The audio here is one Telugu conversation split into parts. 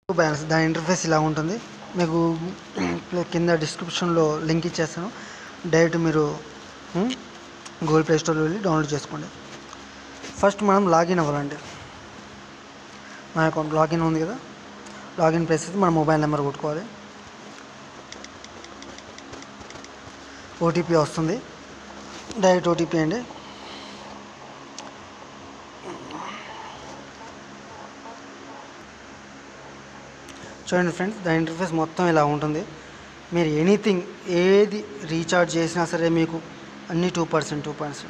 బ్యాలెన్స్ దాని ఇంటర్ఫేస్ ఇలా ఉంటుంది మీకు కింద డిస్క్రిప్షన్లో లింక్ ఇచ్చేస్తాను డైరెక్ట్ మీరు గూగుల్ ప్లే స్టోర్లో వెళ్ళి డౌన్లోడ్ చేసుకోండి ఫస్ట్ మనం లాగిన్ అవ్వాలండి మన అకౌంట్ లాగిన్ ఉంది కదా లాగిన్ ప్లేస్ మన మొబైల్ నెంబర్ కొట్టుకోవాలి ఓటీపీ వస్తుంది డైరెక్ట్ ఓటీపీ అండి చూడండి ఫ్రెండ్స్ దాని ఇంటర్ఫేస్ మొత్తం ఇలా ఉంటుంది మీరు ఎనీథింగ్ ఏది రీఛార్జ్ చేసినా సరే మీకు అన్నీ టూ పర్సెంట్ టూ పర్సెంట్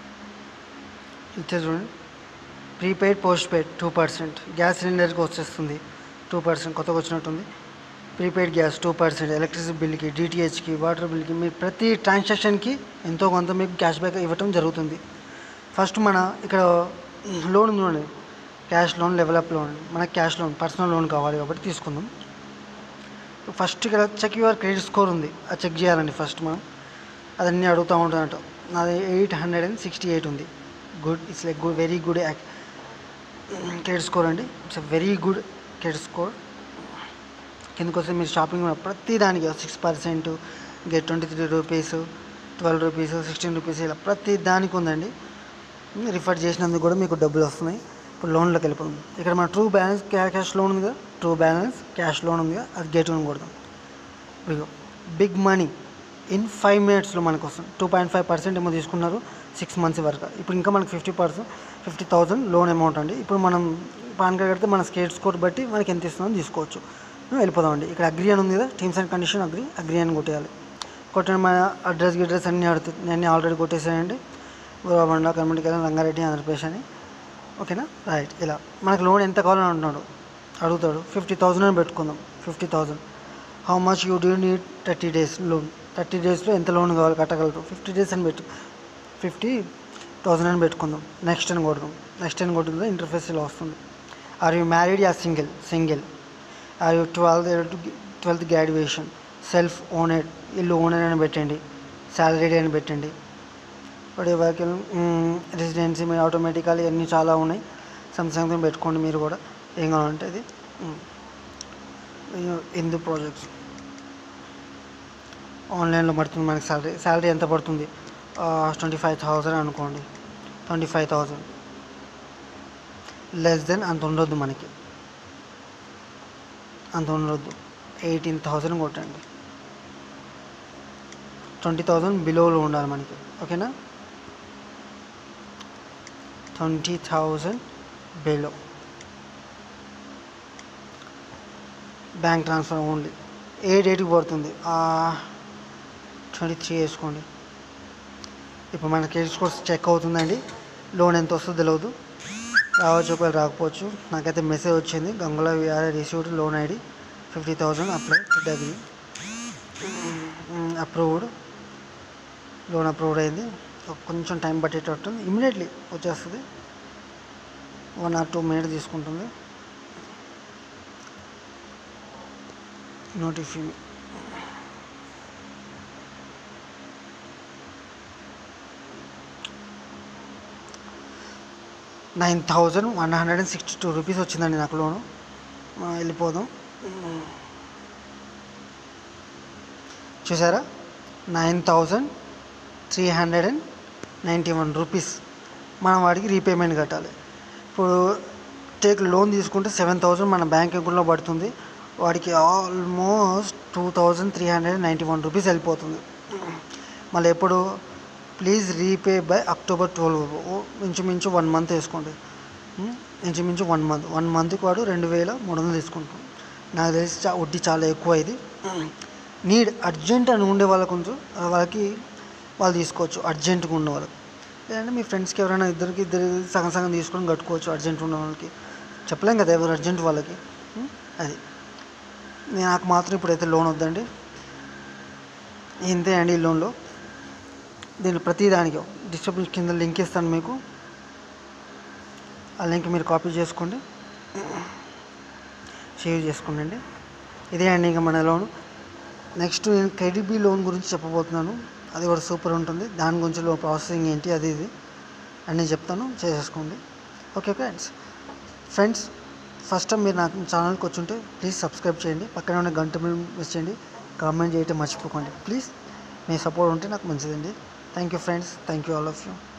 ఇచ్చే చూడండి prepaid post paid two percent gas సిలిండర్కి వచ్చేస్తుంది టూ పర్సెంట్ కొత్తగా వచ్చినట్టుంది prepaid gas two percent electricity బిల్కి డిటిహెచ్కి వాటర్ బిల్కి మీరు ప్రతి ట్రాన్సాక్షన్కి ఎంతో కొంత మీకు క్యాష్ బ్యాక్ ఇవ్వటం జరుగుతుంది ఫస్ట్ మన ఇక్కడ లోన్ ఉంది చూడండి క్యాష్ లోన్ డెవలప్ లోన్ మనకి క్యాష్ లోన్ పర్సనల్ లోన్ కావాలి కాబట్టి తీసుకుందాం ఫస్ట్ ఇక్కడ చెక్ యువర్ క్రెడిట్ స్కోర్ ఉంది అది చెక్ చేయాలండి ఫస్ట్ మనం అదన్నీ అడుగుతూ ఉంటున్నట్టు నాది eight hundred and sixty eight ఉంది good it's like good very good credit score అండి it's very good credit score కిందకి వస్తే మీరు షాపింగ్ కూడా ప్రతి దానికి six percent get twenty three rupees twelve rupees sixteen rupees ఇలా ప్రతి దానికి ఉందండి రిఫర్ చేసినందుకు కూడా మీకు డబ్బులు వస్తున్నాయి ఇప్పుడు లోన్లోకి వెళ్ళిపోదాం ఇక్కడ మన ట్రూ బ్యాలెన్స్ క్యాష్ లోన్ ఉంది కదా ట్రూ బ్యాలెన్స్ క్యాష్ లోన్ ఉంది కదా అది గెట్ అని కొడదాం ఇదిగో బిగ్ మనీ ఇన్ ఫైవ్ మినిట్స్లో మనకు వస్తుంది టూ పాయింట్ ఫైవ్ పర్సెంట్ ఏమో తీసుకున్నారు సిక్స్ మంత్స్ వరకు ఇప్పుడు ఇంకా మనకి fifty percent fifty thousand loan amount అండి ఇప్పుడు మనం పాన్ కార్డ్ కడితే మన స్కేట్ స్కోర్ బట్టి మనకి ఎంత ఇస్తుందో తీసుకోవచ్చు వెళ్ళిపోదామండి ఇక్కడ అగ్రి అని ఉంది కదా terms and condition agree agree అని కొట్టేయాలి కొట్టండి మన అడ్రస్ గిడ్రస్ అన్నీ అడుగుతుంది నేను ఆల్రెడీ కొట్టేసానండి గోవాబండ కమ్యూనిటీ రంగారెడ్డి ఆంధ్రప్రదేశ్ అని ఓకేనా రైట్ ఇలా మనకు లోన్ ఎంత కావాలని అంటున్నాడు అడుగుతాడు ఫిఫ్టీ థౌసండ్ అని పెట్టుకుందాం fifty thousand how much you do need thirty days loan thirty డేస్లో ఎంత లోన్ కావాలి కట్టగలరు ఫిఫ్టీ డేస్ అని పెట్టు ఫిఫ్టీ థౌసండ్ అని పెట్టుకుందాం నెక్స్ట్ అని కొడదాం నెక్స్ట్ అని కొట్టిందో ఇంటర్ఫేస్ ఇలా వస్తుంది are you married yeah single single are you twelfth twelfth graduation self owned ఇల్లు ఓనర్ అని పెట్టండి శాలరీడ్ అని పెట్టండి ఇప్పుడు వెహికల్ రెసిడెన్సీ మీరు ఆటోమేటికల్ ఇవన్నీ చాలా ఉన్నాయి సంథింగ్ పెట్టుకోండి మీరు కూడా ఏం కావాలంటే అది హిందూ ప్రాజెక్ట్స్ ఆన్లైన్లో పడుతుంది మనకి శాలరీ శాలరీ ఎంత పడుతుంది ట్వంటీ ఫైవ్ థౌజండ్ అనుకోండి twenty five thousand less than అంత ఉండొద్దు మనకి అంత ఉండొద్దు ఎయిటీన్ థౌజండ్ కొట్టండి ట్వంటీ థౌజండ్ బిలోలో ఉండాలి మనకి ఓకేనా twenty thousand below bank transfer only a డేట్కి పడుతుంది ట్వంటీ త్రీ వేసుకోండి ఇప్పుడు మన క్రెడిట్ స్కోర్స్ చెక్ అవుతుందండి లోన్ ఎంత వస్తుందో తెలియదు రావచ్చు ఒకవేళ రాకపోవచ్చు నాకైతే మెసేజ్ వచ్చింది గంగుల విఆర్ఐ received loan ID fifty thousand apply డగ్రీ అప్రూవ్డ్ లోన్ అప్రూవ్డ్ అయింది కొంచెం టైం పట్టేటట్టు ఇమీడియట్లీ వచ్చేస్తుంది వన్ ఆర్ టూ మినిట్ తీసుకుంటుంది notify nine thousand one hundred and sixty two rupees వచ్చిందండి నాకు లోను మనం వెళ్ళిపోదాం చూసారా nine thousand three hundred and ninety one rupees మనం వాడికి రీపేమెంట్ కట్టాలి ఇప్పుడు టేక్ లోన్ తీసుకుంటే సెవెన్ థౌజండ్ మన బ్యాంక్ అకౌంట్లో పడుతుంది వాడికి almost two thousand three hundred ninety one rupees వెళ్ళిపోతుంది మళ్ళీ ఎప్పుడు please repay by October twelve ఇంచుమించు వన్ మంత్ వేసుకోండి ఉం? ఇంచుమించు వన్ మంత్ వన్ మంత్కి వాడు రెండు వేల మూడు వందలు తీసుకుంటాం నాకు తెలిసి చా వడ్డీ చాలా ఎక్కువ ఇది నీడ్ అర్జెంట్ అని ఉండే వాళ్ళకు కొంచెం వాళ్ళకి వాళ్ళు తీసుకోవచ్చు అర్జెంట్గా ఉన్న వాళ్ళకి లేదంటే మీ ఫ్రెండ్స్కి ఎవరైనా ఇద్దరికి ఇద్దరు సగం సగం తీసుకొని కట్టుకోవచ్చు అర్జెంట్ ఉన్న వాళ్ళకి చెప్పలేం కదా ఎవరు అర్జెంట్ వాళ్ళకి ఉం? అది నాకు మాత్రం ఇప్పుడైతే లోన్ వద్దండి ఇంతే అండి ఈ లోన్లో దీని ప్రతి దానికి డిస్క్రిప్షన్ కింద లింక్ ఇస్తాను మీకు ఆ లింక్ మీరు కాపీ చేసుకోండి షేర్ చేసుకోండి ఇదే అండి ఇంకా మన లోన్ నెక్స్ట్ నేను క్రెడిట్ బి లోన్ గురించి చెప్పబోతున్నాను అది కూడా సూపర్ ఉంటుంది దాని గురించి లో ప్రాసెసింగ్ ఏంటి అది ఇది అన్నీ చెప్తాను చేసేసుకోండి okay friends friends first time మీరు నా ఛానల్కి వచ్చుంటే ప్లీజ్ సబ్స్క్రైబ్ చేయండి పక్కనే ఉన్న గంట మిస్ చేయండి కామెంట్ చేయటం మర్చిపోకండి ప్లీజ్ మీ సపోర్ట్ ఉంటే నాకు మంచిదండి thank you friends thank you all of you